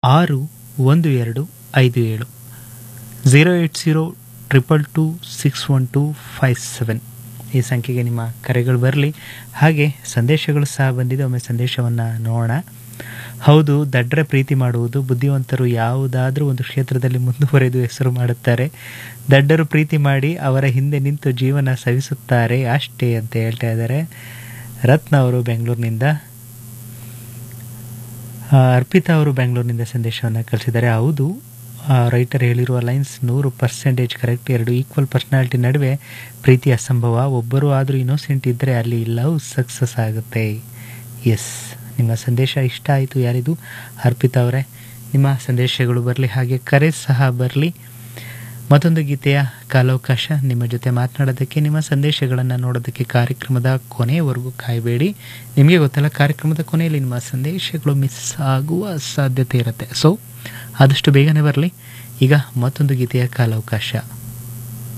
ಆರು ಒಂದು ಎರಡು ಐದು ಏಳು zero eight zero triple two six one two five seven ಈ ಸಂಖ್ಯೆಗೆ ನಿಮ್ಮ ಕರೆಗಳು ಬರಲಿ ಹಾಗೆ ಸಂದೇಶಗಳು ಸಹ ಬಂದಿದೆ ಒಮ್ಮೆ ಸಂದೇಶವನ್ನು ನೋಡೋಣ ಹೌದು ದಡ್ರ ಪ್ರೀತಿ ಮಾಡುವುದು ಬುದ್ಧಿವಂತರು ಯಾವುದಾದ್ರೂ ಒಂದು ಕ್ಷೇತ್ರದಲ್ಲಿ ಮುಂದುವರೆದು ಹೆಸರು ಮಾಡುತ್ತಾರೆ ದಡ್ಡರು ಪ್ರೀತಿ ಮಾಡಿ ಅವರ ಹಿಂದೆ ನಿಂತು ಜೀವನ ಸವಿಸುತ್ತಾರೆ ಅಷ್ಟೇ ಅಂತ ಹೇಳ್ತಾ ಇದ್ದಾರೆ ರತ್ನ ಅವರು ಬೆಂಗಳೂರಿನಿಂದ ಆ, ಅರ್ಪಿತಾ ಅವರು ಬೆಂಗಳೂರಿನಿಂದ ಸಂದೇಶವನ್ನು ಕಳಿಸಿದ್ದಾರೆ ಹೌದು ಆ, ರೈಟರ್ ಹೇಳಿರುವ ಲೈನ್ಸ್ ನೂರು ಪರ್ಸೆಂಟೇಜ್ ಕರೆಕ್ಟ್ ಎರಡು ಈಕ್ವಲ್ ಪರ್ಸನಾಲಿಟಿ ನಡುವೆ ಪ್ರೀತಿ ಅಸಂಭವ ಒಬ್ಬರು ಆದರೂ ಇನ್ನೋಸೆಂಟ್ ಇದ್ದರೆ ಅಲ್ಲಿ ಲವ್ ಸಕ್ಸಸ್ ಆಗುತ್ತೆ ಎಸ್ ನಿಮ್ಮ ಸಂದೇಶ ಇಷ್ಟ ಆಯಿತು ಯಾರಿದು ಅರ್ಪಿತಾ ಅವರೇ ನಿಮ್ಮ ಸಂದೇಶಗಳು ಬರಲಿ ಹಾಗೆ ಕರೆ ಸಹ ಬರಲಿ ಮತ್ತೊಂದು ಗೀತೆಯ ಕಾಲಾವಕಾಶ ನಿಮ್ಮ ಜೊತೆ ಮಾತನಾಡೋದಕ್ಕೆ ನಿಮ್ಮ ಸಂದೇಶಗಳನ್ನು ನೋಡೋದಕ್ಕೆ ಕಾರ್ಯಕ್ರಮದ ಕೊನೆಯವರೆಗೂ ಕಾಯಬೇಡಿ ನಿಮಗೆ ಗೊತ್ತಲ್ಲ ಕಾರ್ಯಕ್ರಮದ ಕೊನೆಯಲ್ಲಿ ನಿಮ್ಮ ಸಂದೇಶಗಳು ಮಿಸ್ ಆಗುವ ಸಾಧ್ಯತೆ ಇರುತ್ತೆ ಸೊ ಆದಷ್ಟು ಬೇಗನೆ ಬರಲಿ ಈಗ ಮತ್ತೊಂದು ಗೀತೆಯ ಕಾಲಾವಕಾಶ